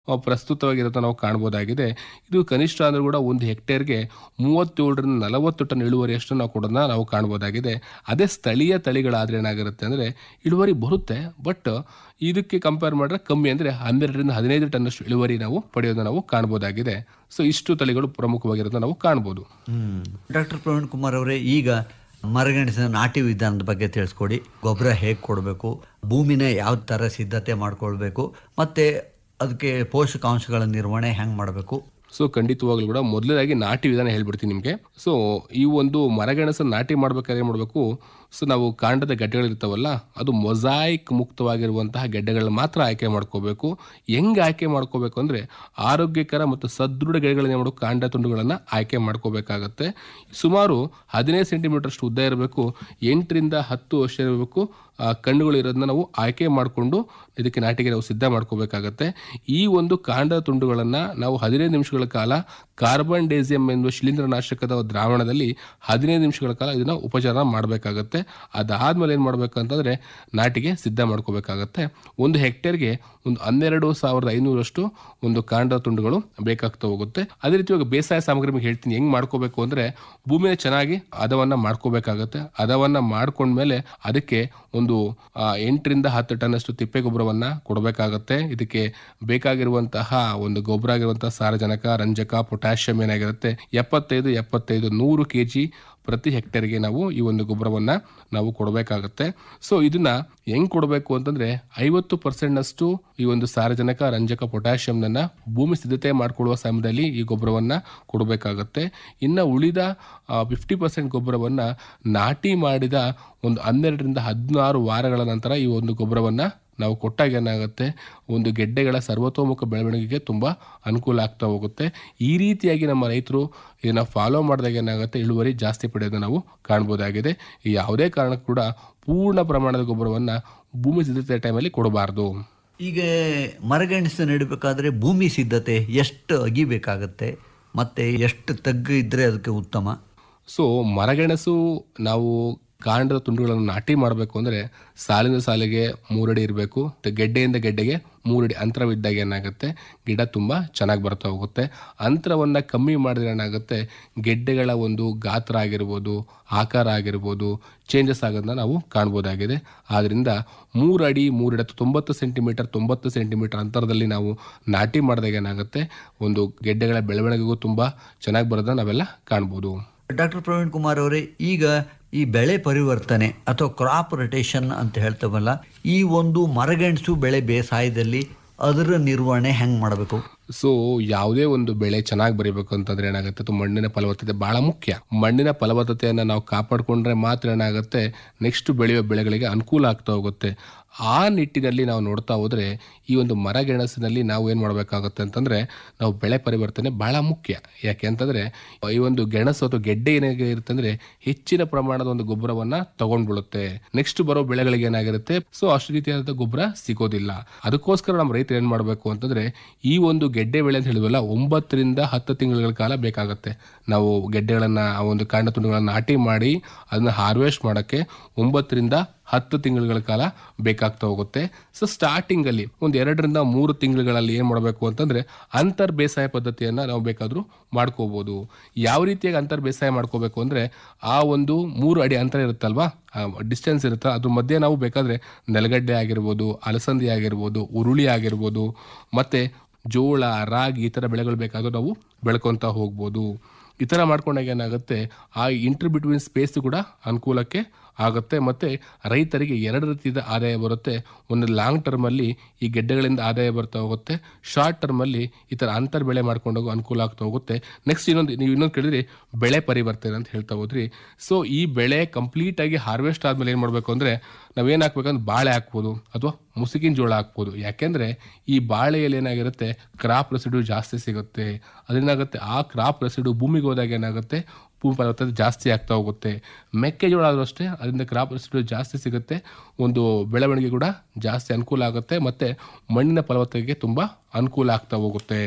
ಆ, ಪ್ರಸ್ತುತವಾಗಿರೋದನ್ನ ನಾವು ಕಾಣ್ಬೋದಾಗಿದೆ ಇದು ಕನಿಷ್ಠ ಅಂದ್ರೂ ಕೂಡ ಒಂದು ಹೆಕ್ಟೇರ್ಗೆ ಮೂವತ್ತೇಳರಿಂದ ನಲವತ್ತು ಟನ್ ಇಳುವರಿಯಷ್ಟು ನಾವು ಕೊಡೋದನ್ನ ನಾವು ಕಾಣ್ಬೋದಾಗಿದೆ ಅದೇ ಸ್ಥಳೀಯ ತಳಿಗಳಾದ್ರೆ ಏನಾಗಿರುತ್ತೆ ಅಂದ್ರೆ ಇಳುವರಿ ಬರುತ್ತೆ ಬಟ್ ಇದಕ್ಕೆ ಕಂಪೇರ್ ಮಾಡಿದ್ರೆ ಕಮ್ಮಿ ಅಂದ್ರೆ ಹನ್ನೆರಡರಿಂದ ಹದಿನೈದು ಟನ್ನಷ್ಟು ಇಳುವರಿ ನಾವು ಪಡೆಯೋದನ್ನ ನಾವು ಕಾಣ್ಬೋದಾಗಿದೆ ಸೊ ಇಷ್ಟು ತಳಿಗಳು ಪ್ರಮುಖವಾಗಿರೋದನ್ನ ನಾವು ಕಾಣ್ಬೋದು ಹ್ಮ್ ಡಾಕ್ಟರ್ ಪ್ರವೀಣ್ ಕುಮಾರ್ ಅವರೇ ಈಗ ಮರಗೆಣಸಿನ ನಾಟಿ ವಿಧಾನದ ಬಗ್ಗೆ ತಿಳಿಸ್ಕೊಡಿ ಗೊಬ್ಬರ ಹೇಗೆ ಕೊಡಬೇಕು ಭೂಮಿನ ಯಾವ ಥರ ಸಿದ್ಧತೆ ಮಾಡ್ಕೊಳ್ಬೇಕು ಮತ್ತೆ ಅದಕ್ಕೆ ಪೋಷಕಾಂಶಗಳ ನಿರ್ವಹಣೆ ಹೆಂಗೆ ಮಾಡಬೇಕು ಸೊ ಖಂಡಿತವಾಗ್ಲೂ ಕೂಡ ಮೊದಲನೇದಾಗಿ ನಾಟಿ ವಿಧಾನ ಹೇಳ್ಬಿಡ್ತೀನಿ ನಿಮಗೆ ಸೊ ಈ ಒಂದು ಮರಗೆಣಸನ್ನು ನಾಟಿ ಮಾಡ್ಬೇಕಾದ್ರೆ ಏನ್ ಮಾಡಬೇಕು ಸೊ ನಾವು ಕಾಂಡದ ಗೆಡ್ಡೆಗಳಿರ್ತಾವಲ್ಲ ಅದು ಮೊಸಾಯಿಕ್ ಮುಕ್ತವಾಗಿರುವಂತಹ ಗೆಡ್ಡೆಗಳನ್ನ ಮಾತ್ರ ಆಯ್ಕೆ ಮಾಡ್ಕೋಬೇಕು ಹೆಂಗೆ ಆಯ್ಕೆ ಮಾಡ್ಕೋಬೇಕು ಅಂದ್ರೆ ಆರೋಗ್ಯಕರ ಮತ್ತು ಸದೃಢ ಗೆಡ್ಡೆಗಳನ್ನ ಮಾಡೋ ಕಾಂಡ ತುಂಡುಗಳನ್ನು ಆಯ್ಕೆ ಮಾಡ್ಕೋಬೇಕಾಗತ್ತೆ ಸುಮಾರು ಹದಿನೈದು ಸೆಂಟಿಮೀಟರ್ ಅಷ್ಟು ಉದ್ದ ಇರಬೇಕು ಎಂಟರಿಂದ ಹತ್ತು ವರ್ಷ ಇರಬೇಕು ಆ ಕಣ್ಣುಗಳು ಇರೋದನ್ನ ನಾವು ಆಯ್ಕೆ ಮಾಡಿಕೊಂಡು ಇದಕ್ಕೆ ನಾಟಿಗೆ ನಾವು ಸಿದ್ಧ ಮಾಡ್ಕೋಬೇಕಾಗತ್ತೆ ಈ ಒಂದು ಕಾಂಡ ತುಂಡುಗಳನ್ನು ನಾವು ಹದಿನೈದು ನಿಮಿಷಗಳ ಕಾಲ ಕಾರ್ಬನ್ ಡೇಸಿಯಂ ಎನ್ನುವ ಶಿಲೀಂಧ್ರನಾಶಕದ ದ್ರಾವಣದಲ್ಲಿ ಹದಿನೈದು ನಿಮಿಷಗಳ ಕಾಲ ಇದನ್ನ ಉಪಚಾರ ಮಾಡಬೇಕಾಗತ್ತೆ ಅದಾದ್ಮೇಲೆ ಏನು ಮಾಡಬೇಕಂತಂದ್ರೆ ನಾಟಿಗೆ ಸಿದ್ಧ ಮಾಡ್ಕೋಬೇಕಾಗತ್ತೆ ಒಂದು ಹೆಕ್ಟೇರ್ಗೆ ಒಂದು ಹನ್ನೆರಡು ಸಾವಿರದ ಐನೂರಷ್ಟು ಒಂದು ಕಾಂಡ ತುಂಡುಗಳು ಬೇಕಾಗ್ತಾ ಹೋಗುತ್ತೆ ಅದೇ ರೀತಿ ಇವಾಗ ಬೇಸಾಯ ಸಾಮಗ್ರಿ ನಿಮ್ಗೆ ಹೇಳ್ತೀನಿ ಹೆಂಗ್ ಮಾಡ್ಕೋಬೇಕು ಅಂದ್ರೆ ಭೂಮಿನ ಚೆನ್ನಾಗಿ ಹದವನ್ನ ಮಾಡ್ಕೋಬೇಕಾಗತ್ತೆ ಹದವನ್ನ ಮಾಡ್ಕೊಂಡ್ಮೇಲೆ ಅದಕ್ಕೆ ಒಂದು ಆ, ಎಂಟರಿಂದ ಹತ್ತು ಟನ್ ಅಷ್ಟು ತಿಪ್ಪೆ ಗೊಬ್ಬರವನ್ನ ಕೊಡಬೇಕಾಗತ್ತೆ ಇದಕ್ಕೆ ಬೇಕಾಗಿರುವಂತಹ ಒಂದು ಗೊಬ್ಬರ ಆಗಿರುವಂತಹ ಸಾರಜನಕ ರಂಜಕ ಪೊಟ್ಯಾಷಿಯಂ ಏನಾಗಿರುತ್ತೆ ಎಪ್ಪತ್ತೈದು ಎಪ್ಪತ್ತೈದು ನೂರು ಕೆ ಜಿ ಪ್ರತಿ ಹೆಕ್ಟೇರ್ಗೆ ನಾವು ಈ ಒಂದು ಗೊಬ್ಬರವನ್ನ ನಾವು ಕೊಡಬೇಕಾಗತ್ತೆ ಸೊ ಇದನ್ನ ಹೆಂಗ್ ಕೊಡಬೇಕು ಅಂತಂದ್ರೆ ಐವತ್ತು ಪರ್ಸೆಂಟ್ನಷ್ಟು ಈ ಒಂದು ಸಾರಜನಕ ರಂಜಕ ಪೊಟ್ಯಾಷಿಯಂನ ಭೂಮಿ ಸಿದ್ಧತೆ ಮಾಡಿಕೊಳ್ಳುವ ಸಮಯದಲ್ಲಿ ಈ ಗೊಬ್ಬರವನ್ನ ಕೊಡಬೇಕಾಗತ್ತೆ ಇನ್ನ ಉಳಿದ ಫಿಫ್ಟಿ ಪರ್ಸೆಂಟ್ ಗೊಬ್ಬರವನ್ನ ನಾಟಿ ಮಾಡಿದ ಒಂದು ಹನ್ನೆರಡರಿಂದ ಹದಿನಾರು ವಾರಗಳ ನಂತರ ಈ ಒಂದು ಗೊಬ್ಬರವನ್ನ ನಾವು ಕೊಟ್ಟಾಗ ಏನಾಗುತ್ತೆ ಒಂದು ಗೆಡ್ಡೆಗಳ ಸರ್ವತೋಮುಖ ಬೆಳವಣಿಗೆಗೆ ತುಂಬ ಅನುಕೂಲ ಆಗ್ತಾ ಹೋಗುತ್ತೆ ಈ ರೀತಿಯಾಗಿ ನಮ್ಮ ರೈತರು ಇದನ್ನ ಫಾಲೋ ಮಾಡಿದಾಗ ಏನಾಗುತ್ತೆ ಇಳುವರಿ ಜಾಸ್ತಿ ಪಡೆಯೋದನ್ನ ನಾವು ಕಾಣ್ಬೋದಾಗಿದೆ ಯಾವುದೇ ಕಾರಣಕ್ಕೂ ಕೂಡ ಪೂರ್ಣ ಪ್ರಮಾಣದ ಗೊಬ್ಬರವನ್ನು ಭೂಮಿ ಸಿದ್ಧತೆ ಟೈಮಲ್ಲಿ ಕೊಡಬಾರ್ದು ಈಗ ಮರಗೆಣಸು ನೆಡಬೇಕಾದ್ರೆ ಭೂಮಿ ಸಿದ್ಧತೆ ಎಷ್ಟು ಅಗಿಬೇಕಾಗತ್ತೆ ಮತ್ತೆ ಎಷ್ಟು ತಗ್ಗು ಇದ್ರೆ ಅದಕ್ಕೆ ಉತ್ತಮ ಸೊ ಮರಗೆಣಸು ನಾವು ಕಾಂಡದ ತುಂಡುಗಳನ್ನು ನಾಟಿ ಮಾಡಬೇಕು ಅಂದರೆ ಸಾಲಿನ ಸಾಲಿಗೆ ಮೂರಡಿ ಇರಬೇಕು ಗೆಡ್ಡೆಯಿಂದ ಗೆಡ್ಡೆಗೆ ಮೂರಡಿ ಅಂತರವಿದ್ದಾಗ ಏನಾಗುತ್ತೆ ಗಿಡ ತುಂಬ ಚೆನ್ನಾಗಿ ಬರ್ತಾ ಹೋಗುತ್ತೆ ಅಂತರವನ್ನು ಕಮ್ಮಿ ಮಾಡಿದ್ರೆ ಏನಾಗುತ್ತೆ ಗೆಡ್ಡೆಗಳ ಒಂದು ಗಾತ್ರ ಆಗಿರ್ಬೋದು ಆಕಾರ ಆಗಿರ್ಬೋದು ಚೇಂಜಸ್ ಆಗೋದನ್ನ ನಾವು ಕಾಣ್ಬೋದಾಗಿದೆ ಆದ್ದರಿಂದ ಮೂರು ಅಡಿ ಮೂರಡಿ ಅಥವಾ ತೊಂಬತ್ತು ಸೆಂಟಿಮೀಟರ್ ತೊಂಬತ್ತು ಸೆಂಟಿಮೀಟರ್ ಅಂತರದಲ್ಲಿ ನಾವು ನಾಟಿ ಮಾಡಿದಾಗ ಏನಾಗುತ್ತೆ ಒಂದು ಗೆಡ್ಡೆಗಳ ಬೆಳವಣಿಗೆಗೂ ತುಂಬ ಚೆನ್ನಾಗಿ ಬರೋದನ್ನ ನಾವೆಲ್ಲ ಕಾಣ್ಬೋದು ಡಾಕ್ಟರ್ ಪ್ರವೀಣ್ ಕುಮಾರ್ ಅವರೇ ಈಗ ಈ ಬೆಳೆ ಪರಿವರ್ತನೆ ಅಥವಾ ಕ್ರಾಪ್ ರೊಟೇಷನ್ ಅಂತ ಹೇಳ್ತೇವಲ್ಲ ಈ ಒಂದು ಮರಗೆಣಸು ಬೆಳೆ ಬೇಸಾಯದಲ್ಲಿ ಅದರ ನಿರ್ವಹಣೆ ಹೆಂಗೆ ಮಾಡಬೇಕು ಸೊ ಯಾವುದೇ ಒಂದು ಬೆಳೆ ಚೆನ್ನಾಗಿ ಬರೀಬೇಕು ಅಂತಂದ್ರೆ ಏನಾಗುತ್ತೆ ಅದು ಮಣ್ಣಿನ ಫಲವತ್ತತೆ ಬಹಳ ಮುಖ್ಯ ಮಣ್ಣಿನ ಫಲವತ್ತತೆಯನ್ನು ನಾವು ಕಾಪಾಡಿಕೊಂಡ್ರೆ ಮಾತ್ರ ಏನಾಗುತ್ತೆ ನೆಕ್ಸ್ಟ್ ಬೆಳೆಯುವ ಬೆಳೆಗಳಿಗೆ ಅನುಕೂಲ ಆಗ್ತಾ ಹೋಗುತ್ತೆ ಆ ನಿಟ್ಟಿನಲ್ಲಿ ನಾವು ನೋಡ್ತಾ ಹೋದ್ರೆ ಈ ಒಂದು ಮರಗೆಣಸಿನಲ್ಲಿ ನಾವು ಏನು ಮಾಡಬೇಕಾಗುತ್ತೆ ಅಂತಂದ್ರೆ ನಾವು ಬೆಳೆ ಪರಿವರ್ತನೆ ಬಹಳ ಮುಖ್ಯ ಯಾಕೆ ಅಂತಂದ್ರೆ ಈ ಒಂದು ಗೆಣಸು ಅಥವಾ ಗೆಡ್ಡೆ ಏನಾಗಿ ಇರುತ್ತೆ ಅಂದ್ರೆ ಹೆಚ್ಚಿನ ಪ್ರಮಾಣದ ಒಂದು ಗೊಬ್ಬರವನ್ನ ತಗೊಂಡ್ಬಿಡುತ್ತೆ ನೆಕ್ಸ್ಟ್ ಬರೋ ಬೆಳೆಗಳಿಗೆ ಏನಾಗಿರುತ್ತೆ ಸೊ ಅಷ್ಟು ರೀತಿಯಾದ ಗೊಬ್ಬರ ಸಿಗೋದಿಲ್ಲ ಅದಕ್ಕೋಸ್ಕರ ನಮ್ಮ ರೈತರು ಏನ್ ಮಾಡಬೇಕು ಅಂತಂದ್ರೆ ಈ ಒಂದು ಗೆಡ್ಡೆ ಬೆಳೆ ಅಂತ ಹೇಳಿದ್ವಲ್ಲ ಒಂಬತ್ತರಿಂದ ಹತ್ತು ತಿಂಗಳ ಕಾಲ ಬೇಕಾಗುತ್ತೆ ನಾವು ಗೆಡ್ಡೆಗಳನ್ನ ಆ ಒಂದು ಕಾಂಡ ತುಂಡುಗಳನ್ನ ನಾಟಿ ಮಾಡಿ ಅದನ್ನ ಹಾರ್ವೆಸ್ಟ್ ಮಾಡಕ್ಕೆ ಒಂಬತ್ತರಿಂದ ಹತ್ತು ತಿಂಗಳ ಕಾಲ ಬೇಕಾಗ್ತಾ ಹೋಗುತ್ತೆ ಸೊ ಸ್ಟಾರ್ಟಿಂಗ್ ಅಲ್ಲಿ ಒಂದು ಎರಡರಿಂದ ಮೂರು ತಿಂಗಳುಗಳಲ್ಲಿ ಏನ್ ಮಾಡಬೇಕು ಅಂತಂದ್ರೆ ಅಂತರ್ ಬೇಸಾಯ ಪದ್ಧತಿಯನ್ನ ನಾವು ಬೇಕಾದ್ರೂ ಮಾಡ್ಕೋಬಹುದು ಯಾವ ರೀತಿಯಾಗಿ ಅಂತರ್ ಬೇಸಾಯ ಮಾಡ್ಕೋಬೇಕು ಅಂದ್ರೆ ಆ ಒಂದು ಮೂರು ಅಡಿ ಅಂತರ ಇರುತ್ತಲ್ವಾ ಡಿಸ್ಟೆನ್ಸ್ ಇರುತ್ತೆ ಅದ್ರ ಮಧ್ಯೆ ನಾವು ಬೇಕಾದ್ರೆ ನೆಲಗಡ್ಡೆ ಆಗಿರ್ಬೋದು ಅಲಸಂದಿ ಆಗಿರ್ಬೋದು ಉರುಳಿ ಆಗಿರ್ಬೋದು ಮತ್ತೆ ಜೋಳ ರಾಗಿ ಈ ಥರ ಬೆಳೆಗಳು ಬೇಕಾದ್ರೂ ನಾವು ಬೆಳ್ಕೊತಾ ಹೋಗ್ಬೋದು ಈ ಥರ ಮಾಡ್ಕೊಂಡಾಗ ಏನಾಗುತ್ತೆ ಆ ಇಂಟರ್ ಬಿಟ್ವೀನ್ ಸ್ಪೇಸ್ ಕೂಡ ಅನುಕೂಲಕ್ಕೆ ಆಗುತ್ತೆ ಮತ್ತೆ ರೈತರಿಗೆ ಎರಡು ರೀತಿಯ ಆದಾಯ ಬರುತ್ತೆ ಒಂದು ಲಾಂಗ್ ಟರ್ಮಲ್ಲಿ ಈ ಗೆಡ್ಡೆಗಳಿಂದ ಆದಾಯ ಬರ್ತಾ ಹೋಗುತ್ತೆ ಶಾರ್ಟ್ ಟರ್ಮಲ್ಲಿ ಈ ಥರ ಅಂತರ್ ಬೆಳೆ ಮಾಡ್ಕೊಂಡೋಗೋ ಅನುಕೂಲ ಆಗ್ತಾ ಹೋಗುತ್ತೆ ನೆಕ್ಸ್ಟ್ ಇನ್ನೊಂದು ನೀವು ಇನ್ನೊಂದು ಕೇಳಿದ್ರಿ ಬೆಳೆ ಪರಿವರ್ತನೆ ಅಂತ ಹೇಳ್ತಾ ಹೋದ್ರಿ ಸೊ ಈ ಬೆಳೆ ಕಂಪ್ಲೀಟ್ ಆಗಿ ಹಾರ್ವೆಸ್ಟ್ ಆದ್ಮೇಲೆ ಏನು ಮಾಡಬೇಕು ಅಂದ್ರೆ ನಾವೇನು ಹಾಕ್ಬೇಕಂದ್ರೆ ಬಾಳೆ ಹಾಕ್ಬೋದು ಅಥವಾ ಮುಸುಕಿನ ಜೋಳ ಹಾಕ್ಬೋದು ಯಾಕೆಂದ್ರೆ ಈ ಬಾಳೆಯಲ್ಲಿ ಏನಾಗಿರುತ್ತೆ ಕ್ರಾಪ್ ರೆಸಿಡ್ಯೂ ಜಾಸ್ತಿ ಸಿಗುತ್ತೆ ಅದೇನಾಗುತ್ತೆ ಆ ಕ್ರಾಪ್ ರೆಸಿಡ್ಯೂ ಭೂಮಿಗೆ ಹೋದಾಗ ಏನಾಗುತ್ತೆ ಭೂಮಿ ಫಲವತ್ತತೆ ಜಾಸ್ತಿ ಆಗ್ತಾ ಹೋಗುತ್ತೆ ಮೆಕ್ಕೆಜೋಳ ಆದರೂ ಅಷ್ಟೇ ಅದರಿಂದ ಕ್ರಾಪ್ ರೆಸಿಡ್ಯೂ ಜಾಸ್ತಿ ಸಿಗುತ್ತೆ ಒಂದು ಬೆಳವಣಿಗೆ ಕೂಡ ಜಾಸ್ತಿ ಅನುಕೂಲ ಆಗುತ್ತೆ ಮತ್ತೆ ಮಣ್ಣಿನ ಫಲವತ್ತತೆಗೆ ತುಂಬಾ ಅನುಕೂಲ ಆಗ್ತಾ ಹೋಗುತ್ತೆ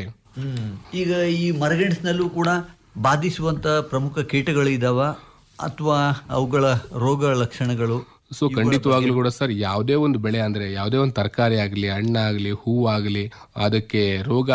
ಈಗ ಈ ಮರಗೆಣಸಿನಲ್ಲೂ ಕೂಡ ಬಾಧಿಸುವಂಥ ಪ್ರಮುಖ ಕೀಟಗಳು ಇದಾವ ಅಥವಾ ಅವುಗಳ ರೋಗ ಲಕ್ಷಣಗಳು ಸೊ ಖಂಡಿತವಾಗ್ಲೂ ಕೂಡ ಸರ್ ಯಾವುದೇ ಒಂದು ಬೆಳೆ ಅಂದ್ರೆ ಯಾವುದೇ ಒಂದು ತರಕಾರಿ ಆಗಲಿ ಹಣ್ಣಾಗ್ಲಿ ಹೂವಾಗಲಿ ಅದಕ್ಕೆ ರೋಗ